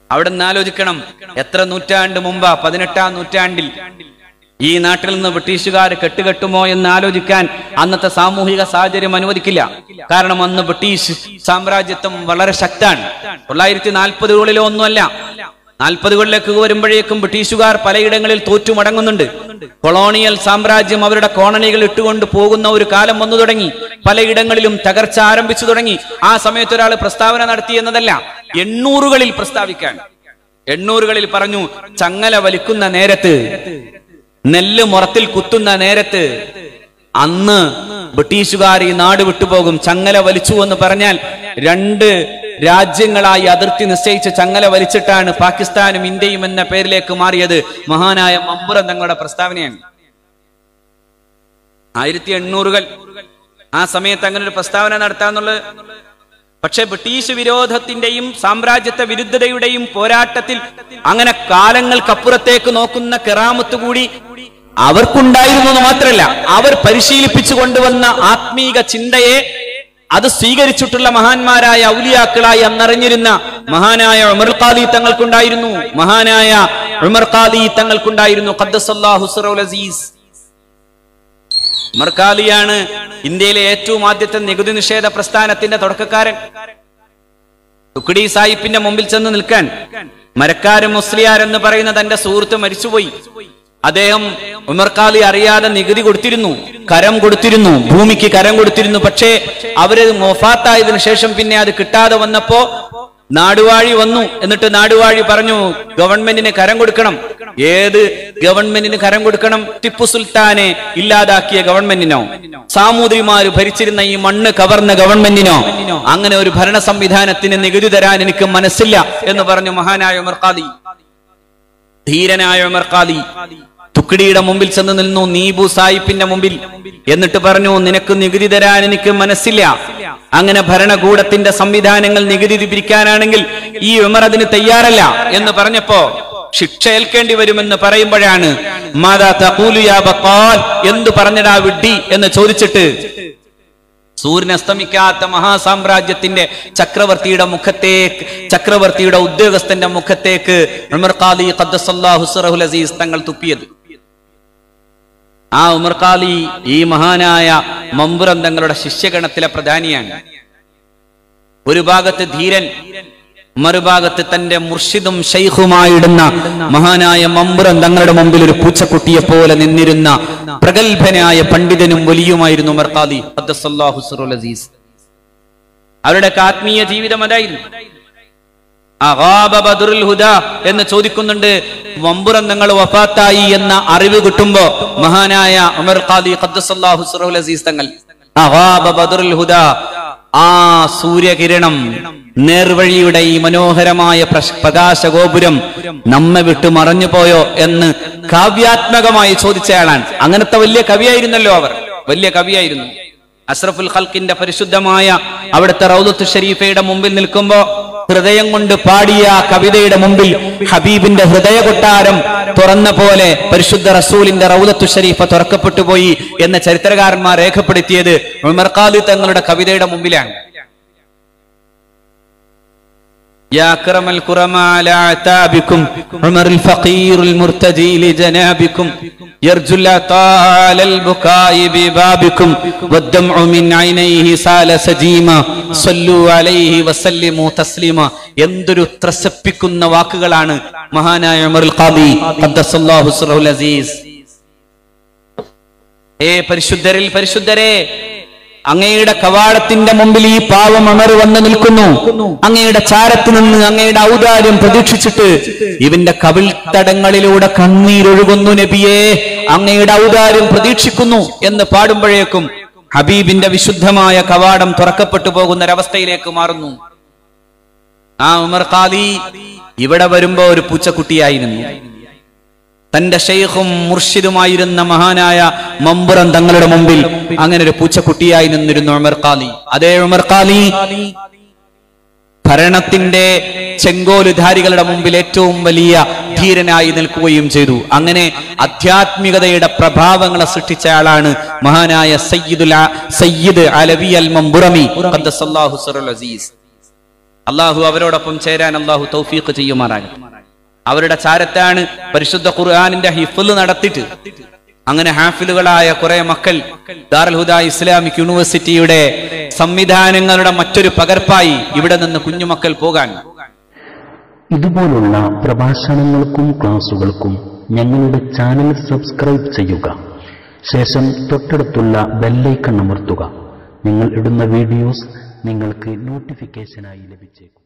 അവിടെ നിന്ന് ആലോചിക്കണം എത്ര നൂറ്റാണ്ട് മുമ്പ് പതിനെട്ടാം നൂറ്റാണ്ടിൽ ഈ നാട്ടിൽ നിന്ന് ബ്രിട്ടീഷുകാർ കെട്ടുകെട്ടുമോ എന്ന് ആലോചിക്കാൻ അന്നത്തെ സാമൂഹിക സാഹചര്യം അനുവദിക്കില്ല കാരണം അന്ന് ബ്രിട്ടീഷ് സാമ്രാജ്യത്വം വളരെ ശക്താണ് തൊള്ളായിരത്തി നാൽപ്പതുകളിലോ ഒന്നുമല്ല നാൽപ്പതുകളിലേക്ക് വരുമ്പോഴേക്കും ബ്രിട്ടീഷുകാർ പലയിടങ്ങളിൽ തോറ്റുമടങ്ങുന്നുണ്ട് കൊളോണിയൽ സാമ്രാജ്യം അവരുടെ കോളനികൾ ഇട്ടുകൊണ്ട് പോകുന്ന ഒരു കാലം വന്നു തുടങ്ങി പലയിടങ്ങളിലും തകർച്ച ആരംഭിച്ചു തുടങ്ങി ആ സമയത്ത് ഒരാൾ പ്രസ്താവന നടത്തി എന്നതല്ല എണ്ണൂറുകളിൽ പ്രസ്താവിക്കാൻ എണ്ണൂറുകളിൽ പറഞ്ഞു ചങ്ങല വലിക്കുന്ന നേരത്ത് നെല്ല് മുറത്തിൽ കുത്തുന്ന നേരത്ത് അന്ന് ബ്രിട്ടീഷുകാർ ഈ നാട് വിട്ടുപോകും ചങ്ങല വലിച്ചു എന്ന് പറഞ്ഞാൽ രണ്ട് രാജ്യങ്ങളായി അതിർത്തി നിശ്ചയിച്ച് ചങ്ങല വലിച്ചിട്ടാണ് പാകിസ്ഥാനും ഇന്ത്യയും എന്ന പേരിലേക്ക് മാറിയത് മഹാനായ മമ്പുറം തങ്ങളുടെ പ്രസ്താവനയാണ് ആയിരത്തി എണ്ണൂറുകൾ ആ സമയത്ത് അങ്ങനെ ഒരു പ്രസ്താവന നടത്താന്നുള്ളത് പക്ഷെ ബ്രിട്ടീഷ് വിരോധത്തിന്റെയും സാമ്രാജ്യത്വ വിരുദ്ധതയുടെയും പോരാട്ടത്തിൽ അങ്ങനെ കാലങ്ങൾക്കപ്പുറത്തേക്ക് നോക്കുന്ന കെറാമത്ത് കൂടി അവർക്കുണ്ടായിരുന്നു എന്ന് മാത്രമല്ല അവർ പരിശീലിപ്പിച്ചു കൊണ്ടുവന്ന ആത്മീക ചിന്തയെ അത് സ്വീകരിച്ചിട്ടുള്ള മഹാന്മാരായ ഔലിയാക്കളായി അന്നറിഞ്ഞിരുന്ന മഹാനായ ഉമർ ഖാദി തങ്ങൾക്കുണ്ടായിരുന്നു മഹാനായ ഉമർ ഖാദി തങ്ങൾക്കുണ്ടായിരുന്നു ഖദ്ദസല്ലാഹു സിറൗൽ അസീസ് മർക്കാലിയാണ് ഇന്ത്യയിലെ ഏറ്റവും ആദ്യത്തെ നികുതി നിഷേധ പ്രസ്ഥാനത്തിന്റെ തുടക്കക്കാരൻ തുക്കടി സാഹിബിന്റെ മുമ്പിൽ ചെന്ന് നിൽക്കാൻ മരക്കാരും മുസ്ലിയാർ എന്ന് പറയുന്ന തന്റെ സുഹൃത്ത് മരിച്ചുപോയി അദ്ദേഹം ഉമർക്കാലി അറിയാതെ നികുതി കൊടുത്തിരുന്നു കരം കൊടുത്തിരുന്നു ഭൂമിക്ക് കരം കൊടുത്തിരുന്നു പക്ഷേ അവര് മൊഫാത്തായതിനു ശേഷം പിന്നെ അത് കിട്ടാതെ വന്നപ്പോ നാടുവാഴി വന്നു എന്നിട്ട് നാടുവാഴി പറഞ്ഞു ഗവൺമെന്റിന് കരം കൊടുക്കണം ഏത് ഗവൺമെന്റിന് കരം കൊടുക്കണം ടിപ്പു സുൽത്താനെ ഇല്ലാതാക്കിയ ഗവൺമെന്റിനോ സാമൂതിരിമാര് ഭരിച്ചിരുന്ന ഈ മണ്ണ് കവർന്ന ഗവൺമെന്റിനോ അങ്ങനെ ഒരു ഭരണ സംവിധാനത്തിന് നികുതി തരാൻ എനിക്ക് മനസ്സില്ല എന്ന് പറഞ്ഞു മഹാനായ ഉമർ ഖാദി ധീരനായ ഉമർ ഖാദി തുക്കിടിയുടെ മുമ്പിൽ ചെന്ന് നിന്നു നീബു സാഹിബിന്റെ മുമ്പിൽ എന്നിട്ട് പറഞ്ഞു നിനക്ക് നികുതി തരാൻ എനിക്ക് മനസ്സില്ല അങ്ങനെ ഭരണകൂടത്തിന്റെ സംവിധാനങ്ങൾ നികുതി പിരിക്കാനാണെങ്കിൽ ഈ ഉമർ അതിന് തയ്യാറല്ല എന്ന് പറഞ്ഞപ്പോ ശിക്ഷ ഏൽക്കേണ്ടി വരുമെന്ന് പറയുമ്പോഴാണ് മാതാ തഖൂലു യാ ബഖാൽ എന്തു പറഞ്ഞടാ വിഡ്ഢി എന്ന് ചോദിച്ചിട്ട് സൂര്യൻ അസ്തമിക്കാത്ത മഹാസാമ്രാജ്യത്തിന്റെ ചക്രവർത്തിയുടെ മുഖത്തേക്ക് ചക്രവർത്തിയുടെ ഉദ്യോഗസ്ഥന്റെ മുഖത്തേക്ക് ഉമർ ഖാദി ഖദ്ദസല്ലാഹു സിറഹുൽ അസീസ് തങ്ങൾ തുപ്പിയത് ആ ഉമർ ഖാദി ഈ മഹാനായ മമ്പുറം തങ്ങളുടെ ശിഷ്യഗണത്തിലെ പ്രധാനിയാണ് ഒരു ഭാഗത്ത് ധീരൻ മറുഭാഗത്ത് തന്റെ മുർഷിദും ഷെയ്ഖുമായിടുന്ന മഹാനായ മമ്പുറം തങ്ങളുടെ മുമ്പിൽ ഒരു പൂച്ചക്കുട്ടിയെ പോലെ നിന്നിരുന്ന പ്രഗത്ഭനായ പണ്ഡിതനും വലിയുമായിരുന്നു ഉമർ ഖാദി ഖദ്ദസല്ലാഹു സിറുൽ അസീസ് അവരുടെ ആത്മീയ ജീവിതം അതായിരുന്നു അഗാബ ബദറുൽ ഹുദ എന്ന് ചോദിക്കുന്നുണ്ട് വമ്പുറം നിങ്ങൾ വഫാത്തായി എന്ന അറിവ് കിട്ടുമ്പോ മഹാനായ ഉമർ ഖാദി ഖദ്ദസല്ലാഹു സിറുൽ അസീസ് തങ്ങൾ അഗാബ ബദറുൽ ഹുദ ആ സൂര്യകിരണം നേർവഴിയുടെ ഈ മനോഹരമായ പ്രശ്- പ്രകാശഗോപുരം നമ്മെ വിട്ട് മറഞ്ഞു പോയോ എന്ന് കാവ്യാത്മകമായി ചോദിച്ചയാളാണ് അങ്ങനത്തെ വലിയ കവിയായിരുന്നല്ലോ അവർ വലിയ കവിയായിരുന്നു അഷ്റഫുൽ ഖൽക്കിന്റെ പരിശുദ്ധമായ അവിടുത്തെ റൗദത്ത് ഷരീഫയുടെ മുമ്പിൽ നിൽക്കുമ്പോ ഹൃദയം കൊണ്ട് പാടിയ ആ കവിതയുടെ മുമ്പിൽ ഹബീബിന്റെ ഹൃദയ കൊട്ടാരം തുറന്ന പോലെ പരിശുദ്ധ റസൂലിന്റെ റൗദത്തു ഷരീഫ തുറക്കപ്പെട്ടു പോയി എന്ന് ചരിത്രകാരന്മാർ രേഖപ്പെടുത്തിയത് ഉമർ ഖാദി തങ്ങളുടെ കവിതയുടെ മുമ്പിലാണ് يا أكرم الكرماء على عتابكم عمر الفقير المرتجي لجنابكم يرجو العطاء على البكاء ببابكم والدمع من عينيه سال سجيما صلوا عليه وسلموا تسليما എന്തൊരു ത്രസപ്പിക്കുന്ന വാക്കുകളാണ് മഹാനായ ഉമർ ഖാദി ഖദ്ദസല്ലാഹു സിറഹുൽ അസീസ് ഏ പരിശുദ്ധരിൽ പരിശുദ്ധരെ അങ്ങയുടെ കവാടത്തിന്റെ മുമ്പിൽ ഈ പാവം അമർ വന്ന് നിൽക്കുന്നു അങ്ങയുടെ ചാരത്ത് നിന്ന് അങ്ങയുടെ ഔദാര്യം പ്രതീക്ഷിച്ചിട്ട് ഇവന്റെ കവിൾത്തടങ്ങളിലൂടെ കണ്ണീരൊഴുകുന്നു നബിയെ അങ്ങയുടെ ഔദാര്യം പ്രതീക്ഷിക്കുന്നു എന്ന് പാടുമ്പോഴേക്കും ഹബീബിന്റെ വിശുദ്ധമായ കവാടം തുറക്കപ്പെട്ടു പോകുന്ന ഒരവസ്ഥയിലേക്ക് മാറുന്നു ആ ഉമർ ഖാദി ഇവിടെ വരുമ്പോ ഒരു പൂച്ചക്കുട്ടിയായിരുന്നു തന്റെ ഷെയ്ഖും മുർഷിദുമായിരുന്ന മഹാനായ മമ്പുറം തങ്ങളുടെ മുമ്പിൽ അങ്ങനെ ഒരു പൂച്ചക്കുട്ടിയായി നിന്നിരുന്നു ഉമർ ഖാലി അതേ ഉമർ ഖാലി ഭരണത്തിന്റെ ചെങ്കോലുധാരികളുടെ മുമ്പിൽ ഏറ്റവും വലിയ ധീരനായി നിൽക്കുകയും ചെയ്തു അങ്ങനെ ആധ്യാത്മികതയുടെ പ്രഭാവങ്ങളെ സൃഷ്ടിച്ച ആളാണ് മഹാനായ സയ്യിദുൽ ആ- സയ്യിദ് അലവി അൽ മമ്പുറമി ഖദ്ദസല്ലാഹു സിറുൽ അസീസ് അള്ളാഹു അവരോടൊപ്പം ചേരാൻ അള്ളാഹു തൗഫീഖ് ചെയ്യുമാറാകട്ടെ അവരുടെ ചാരത്താണ് പരിശുദ്ധ ഖുർആാനിന്റെ ഹിഫുല് നടത്തിയിട്ട് അങ്ങനെ ഹാഫിലുകളായ കുറെ മക്കൾ ദാറുൽ ഹുദ ഇസ്ലാമിക് യൂണിവേഴ്സിറ്റിയുടെ സംവിധാനങ്ങളുടെ മറ്റൊരു പകർപ്പായി ഇവിടെ നിന്ന് കുഞ്ഞുമക്കൾ പോകാൻ ഇതുപോലുള്ള പ്രഭാഷണങ്ങൾക്കും ക്ലാസുകൾക്കും ഞങ്ങളുടെ ചാനൽ സബ്സ്ക്രൈബ് ചെയ്യുക ശേഷം തൊട്ടടുത്തുള്ള ബെല്ലൈക്കൺ അമർത്തുക നിങ്ങൾ ഇടുന്ന വീഡിയോസ് നിങ്ങൾക്ക് നോട്ടിഫിക്കേഷനായി ലഭിച്ചേക്കും